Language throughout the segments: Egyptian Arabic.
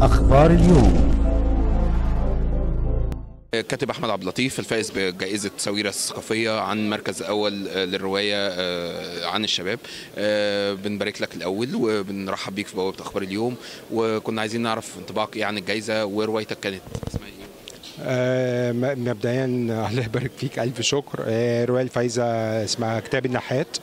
أخبار اليوم كاتب احمد عبد اللطيف الفائز بجائزه ساويرس الثقافيه عن مركز اول للروايه عن الشباب بنبارك لك الاول وبنرحب بيك في بوابه اخبار اليوم وكنا عايزين نعرف انطباعك ايه عن الجائزه وروايتك كانت اسمها ايه آه مبدئيا الله يبارك فيك الف شكر آه الروايه الفايزه اسمها كتاب النحات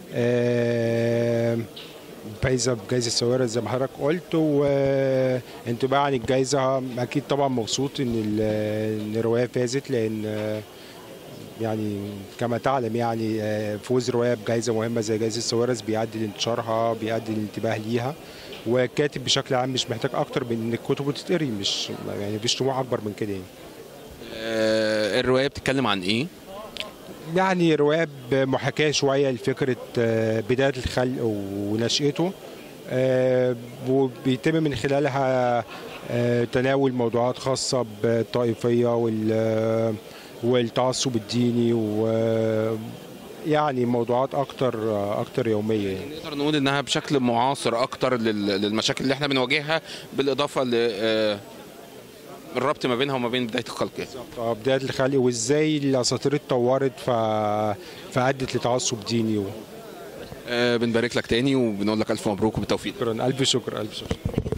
آه فايزه بجائزه سويرة زي ما حضرتك قلت وانطباع عن الجائزه اكيد طبعا مبسوط ان ان الروايه فازت لان يعني كما تعلم يعني فوز روايه بجائزه مهمه زي جائزه سويرس بيعدل انتشارها بيعدل الانتباه ليها والكاتب بشكل عام مش محتاج اكتر من ان كتبه تتقري مش يعني مفيش طموح اكبر من كده يعني. الروايه بتتكلم عن ايه؟ يعني رواية محاكاة شوية لفكرة بداية الخلق ونشأته وبيتم من خلالها تناول موضوعات خاصة بالطائفية والتعصب الديني و يعني موضوعات اكتر اكتر يوميه يعني نقدر نقول انها بشكل معاصر اكتر للمشاكل اللي احنا بنواجهها بالاضافه ل الربط ما بينها وما بين بدايه الخلق بالظبط بدايه الخلق وازاي الاساطير اتطورت ف... فادت لتعصب ديني و... أه بنبارك لك تاني وبنقول لك الف مبروك وبالتوفيق شكرا الف شكر الف شكر